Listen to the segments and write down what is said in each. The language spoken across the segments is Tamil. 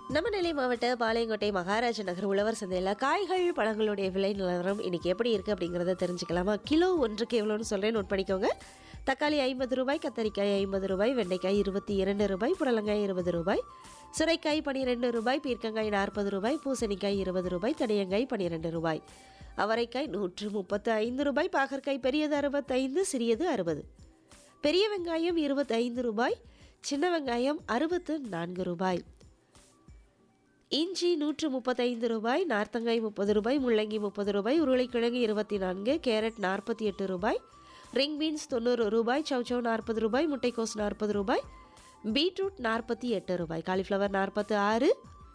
நம்ம நெல்லை மாவட்ட பாளையங்கோட்டை மகாராஜ நகர் உழவர் சந்தையில் காய்கள் பழங்களுடைய விலை நிலவரம் இன்னைக்கு எப்படி இருக்குது அப்படிங்கிறத தெரிஞ்சுக்கலாமா கிலோ ஒன்றுக்கு எவ்வளோன்னு சொல்கிறேன் நோட் பண்ணிக்கோங்க தக்காளி ஐம்பது ரூபாய் கத்தரிக்காய் ஐம்பது ரூபாய் வெண்டைக்காய் இருபத்தி இரண்டு ரூபாய் புடலங்காய் இருபது ரூபாய் சுரைக்காய் பன்னிரெண்டு ரூபாய் பீர்க்கங்காய் நாற்பது ரூபாய் பூசணிக்காய் இருபது ரூபாய் தடியங்காய் பன்னிரெண்டு ரூபாய் அவரைக்காய் நூற்று முப்பத்து ஐந்து ரூபாய் பாகற்காய் பெரியது அறுபத்தைந்து சிறியது அறுபது பெரிய வெங்காயம் இருபத்தைந்து ரூபாய் சின்ன வெங்காயம் அறுபத்து நான்கு ரூபாய் இஞ்சி நூற்று முப்பத்தைந்து ரூபாய் நார்த்தங்காய் முப்பது ரூபாய் முள்ளங்கி முப்பது ரூபாய் உருளைக்கிழங்கு இருபத்தி நான்கு கேரட் நாற்பத்தி எட்டு ரூபாய் ரிங் பீன்ஸ் தொண்ணூறு ரூபாய் சௌச்சௌ நாற்பது ரூபாய் முட்டைக்கோஸ் நாற்பது ரூபாய் பீட்ரூட் நாற்பத்தி எட்டு ரூபாய் காலிஃப்ளவர் நாற்பத்து ஆறு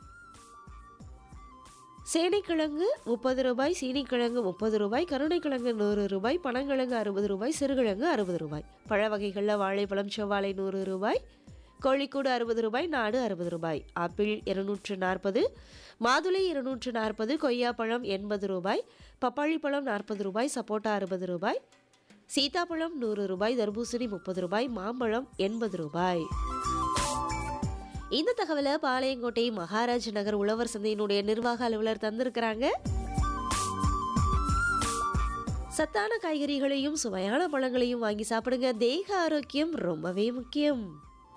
சேனைக்கிழங்கு முப்பது ரூபாய் சீனிக்கிழங்கு முப்பது ரூபாய் கருணைக்கிழங்கு நூறு ரூபாய் பனங்கிழங்கு அறுபது ரூபாய் சிறுகிழங்கு அறுபது ரூபாய் பழ வகைகளில் வாழைப்பழம் செவ்வாழை நூறு ரூபாய் கோழிக்கூடு அறுபது ரூபாய் நாடு அறுபது ரூபாய் ஆப்பிள் இருநூற்று நாற்பது மாதுளை இருநூற்று நாற்பது கொய்யாப்பழம் எண்பது ரூபாய் பப்பாளி பழம் நாற்பது ரூபாய் சப்போட்டா அறுபது ரூபாய் சீதாப்பழம் நூறு ரூபாய் தர்பூசணி முப்பது ரூபாய் மாம்பழம் எண்பது ரூபாய் இந்த தகவலை பாளையங்கோட்டை மகாராஜ் நகர் உழவர் சந்தையினுடைய நிர்வாக அலுவலர் தந்திருக்கிறாங்க சத்தான காய்கறிகளையும் சுவையான பழங்களையும் வாங்கி சாப்பிடுங்க தேக ஆரோக்கியம் ரொம்பவே முக்கியம்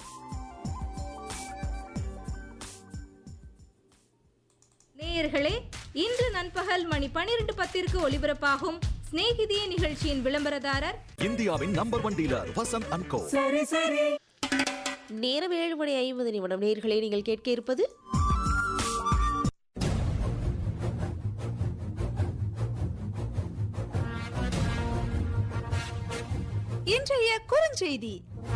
நேயர்களே இன்று நண்பகல் மணி பனிரெண்டு பத்திற்கு ஒலிபரப்பாகும் சிநேகிதியே நிகழ்ச்சியின் விளம்பரதாரர் இந்தியாவின் number one dealer Vasanth and co நேரம் ஏழு மணி ஐம்பது நிமிடம் நேர்களை நீங்கள் கேட்க இருப்பது இன்றைய குறுஞ்செய்தி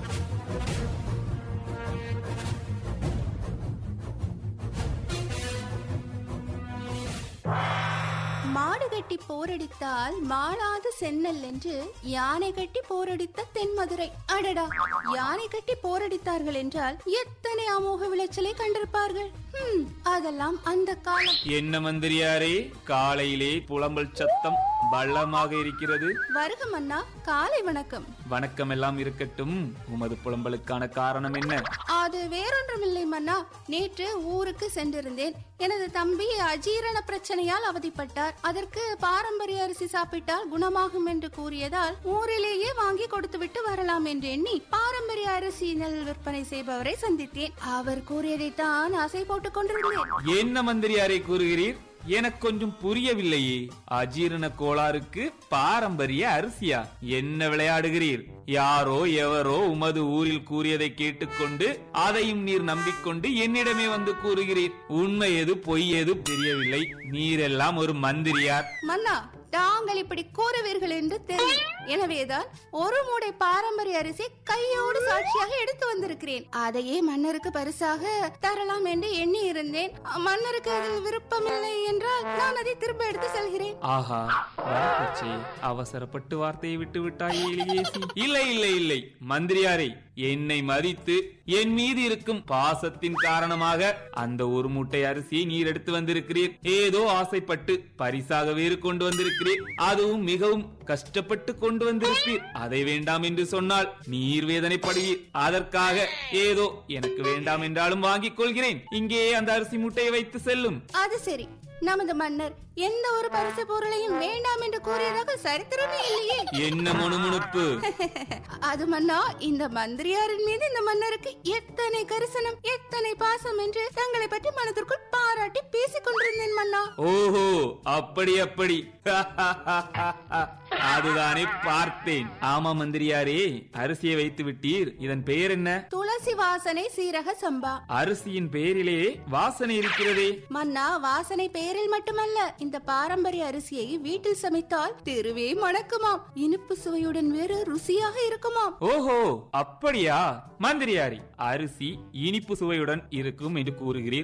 மாடு கட்டி போரடித்தால் மாளாது சென்னல் என்று யானை கட்டி போரடித்த தென்மதுரை அடடா யானை கட்டி போரடித்தார்கள் என்றால் எத்தனை அமோக விளைச்சலை கண்டிருப்பார்கள் ஹம், அதெல்லாம் அந்த காலம் என்ன மந்திரியாரே காலையிலே புலம்பல் சத்தம் பள்ளமாக இருக்கிறது வருக மன்னா காலை வணக்கம் வணக்கம் எல்லாம் இருக்கட்டும் உமது புலம்பலுக்கான காரணம் என்ன அது வேறொன்றுமில்லை மன்னா நேற்று ஊருக்கு சென்றிருந்தேன் எனது தம்பி அஜீரண பிரச்சனையால் அவதிப்பட்டார் அதற்கு பாரம்பரிய அரிசி சாப்பிட்டால் குணமாகும் என்று கூறியதால் ஊரிலேயே வாங்கி கொடுத்துவிட்டு வரலாம் என்று எண்ணி பாரம்பரிய அரிசி நெல் விற்பனை செய்பவரை சந்தித்தேன் அவர் கூறியதைத்தான் ஆசை போட்டுக் கொண்டிருந்தேன் என்ன மந்திரியாரே கூறுகிறீர் எனக்கு கொஞ்சம் புரியவில்லையே அஜீரண கோளாறுக்கு பாரம்பரிய அரிசியா என்ன விளையாடுகிறீர் யாரோ எவரோ உமது ஊரில் கூறியதை கேட்டுக்கொண்டு அதையும் நீர் நம்பிக்கொண்டு என்னிடமே வந்து கூறுகிறீர் உண்மை எது பொய் எது தெரியவில்லை நீரெல்லாம் ஒரு மந்திரியார் மன்னா தாங்கள் இப்படி கூறுவீர்கள் என்று தெரியும் எனவேதான் ஒரு மூடை பாரம்பரிய அரிசி கையோடு சாட்சியாக எடுத்து வந்திருக்கிறேன் அதையே மன்னருக்கு பரிசாக தரலாம் என்று எண்ணி இருந்தேன் மன்னருக்கு அதில் விருப்பமில்லை என்றால் நான் அதை திரும்ப எடுத்து செல்கிறேன் ஆஹா வரப்பச்சே அவசரப்பட்டு வார்த்தையை விட்டு விட்டாயே எலியேசி இல்லை இல்லை இல்லை மந்திரியாரே என்னை மதித்து என் மீது இருக்கும் பாசத்தின் காரணமாக அந்த ஒரு மூட்டை அரிசியை நீர் எடுத்து வந்திருக்கிறீர் ஏதோ ஆசைப்பட்டு பரிசாக வேறு கொண்டு வந்திருக்கிறீர் அதுவும் மிகவும் கஷ்டப்பட்டு கொண்டு வந்திருப்பீர் அதை வேண்டாம் என்று சொன்னால் நீர் வேதனைப்படுவீர் அதற்காக ஏதோ எனக்கு வேண்டாம் என்றாலும் வாங்கிக் கொள்கிறேன் இங்கே அந்த அரிசி மூட்டையை வைத்து செல்லும் அது சரி நமது மன்னர் எந்த ஒரு பரிசு பொருளையும் வேண்டாம் என்று கூறியதாக சரித்திரமே இல்லையே என்ன முணுமுணுப்பு அது மன்னா இந்த மந்திரியாரின் மீது இந்த மன்னருக்கு எத்தனை கரிசனம் எத்தனை பாசம் என்று தங்களை பற்றி மனதிற்குள் பாராட்டி பேசிக் கொண்டிருந்தேன் மன்னா ஓஹோ அப்படி அப்படி அதுதானே பார்த்தேன் ஆமா மந்திரியாரே அரிசியை வைத்து விட்டீர் இதன் பெயர் என்ன துளசி வாசனை சீரக சம்பா அரிசியின் பெயரிலே வாசனை இருக்கிறதே மன்னா வாசனை பெயரில் மட்டுமல்ல இந்த பாரம்பரிய அரிசியை வீட்டில் சமைத்தால் தெருவே மணக்குமாம் இனிப்பு சுவையுடன் வேறு ருசியாக இருக்குமாம் ஓஹோ அப்படியா மந்திரியாரி அரிசி இனிப்பு சுவையுடன் இருக்கும் என்று கூறுகிறீர்